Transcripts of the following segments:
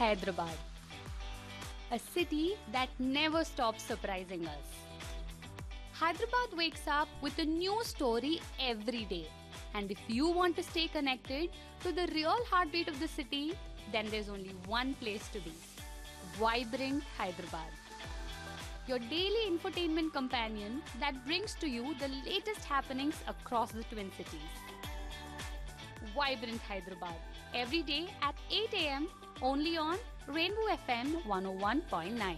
Hyderabad, a city that never stops surprising us. Hyderabad wakes up with a new story every day. And if you want to stay connected to the real heartbeat of the city, then there's only one place to be Vibrant Hyderabad. Your daily infotainment companion that brings to you the latest happenings across the Twin Cities. Vibrant Hyderabad, every day at 8 a.m. only on Rainbow FM 101.9.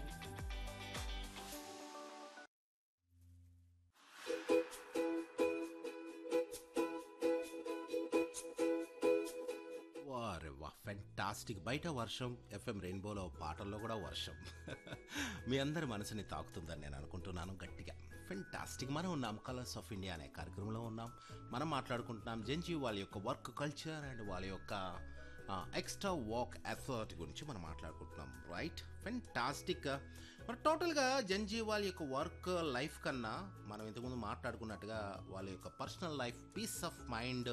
వారే వా fantastic బయట వర్షం FM రెయిన్బోలో పాటల్లో కూడా వర్షం మీ అందరి మనసుని తాకుతుందని నేను అనుకుంటున్నాను గట్టిగా ఫెంటాస్టిక్ మనం ఉన్నాం కలర్స్ ఆఫ్ ఇండియా అనే కార్యక్రమంలో ఉన్నాం మనం మాట్లాడుకుంటున్నాం జంజీ వాళ్ళ యొక్క వర్క్ కల్చర్ అండ్ వాళ్ళ యొక్క ఎక్స్ట్రా వాక్ ఎఫర్ట్ గురించి మనం మాట్లాడుకుంటున్నాం రైట్ ఫెంటాస్టిక్ మరి టోటల్గా జంజీ వాళ్ళ యొక్క వర్క్ లైఫ్ కన్నా మనం ఇంతకుముందు మాట్లాడుకున్నట్టుగా వాళ్ళ యొక్క personal life peace of mind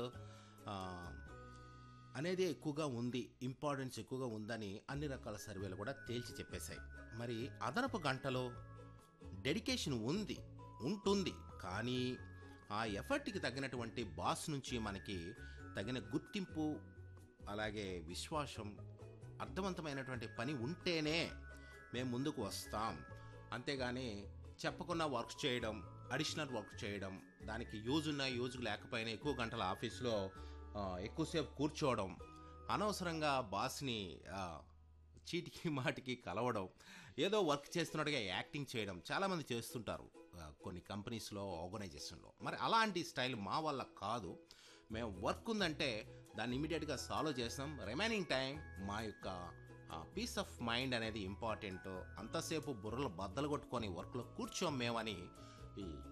అనేది ఎక్కువగా ఉంది ఇంపార్టెన్స్ ఎక్కువగా ఉందని అన్ని రకాల సర్వేలు కూడా తేల్చి చెప్పేశాయి మరి అదనపు గంటలో డెడికేషన్ ఉంది ఉంటుంది కానీ ఆ ఎఫర్ట్కి తగినటువంటి బాస్ నుంచి మనకి తగిన గుర్తింపు అలాగే విశ్వాసం అర్థవంతమైనటువంటి పని ఉంటేనే మేము ముందుకు వస్తాం అంతేగాని చెప్పకుండా వర్క్ చేయడం అడిషనల్ వర్క్ చేయడం దానికి యూజ్ ఉన్నా యూజ్ లేకపోయినా ఎక్కువ గంటల ఆఫీస్లో ఆ, ఎక్కువసేపు కూర్చోవడం అనవసరంగా బాస్ని ఆ, చీటికి మాటికి కలవడం ఏదో వర్క్ చేస్తున్నట్టుగా యాక్టింగ్ చేయడం చాలామంది చేస్తుంటారు ఆ, కొన్ని కంపెనీస్లో ఆర్గనైజేషన్లో మరి అలాంటి స్టైల్ మా వల్ల కాదు మేము వర్క్ ఉందంటే దాన్ని ఇమీడియట్గా సాల్వ్ చేస్తాం రిమైనింగ్ టైం మా యొక్క పీస్ ఆఫ్ మైండ్ అనేది ఇంపార్టెంట్ అంతసేపు బుర్రలు బద్దలు కొట్టుకొని వర్క్లో కూర్చోం మేమని ఈ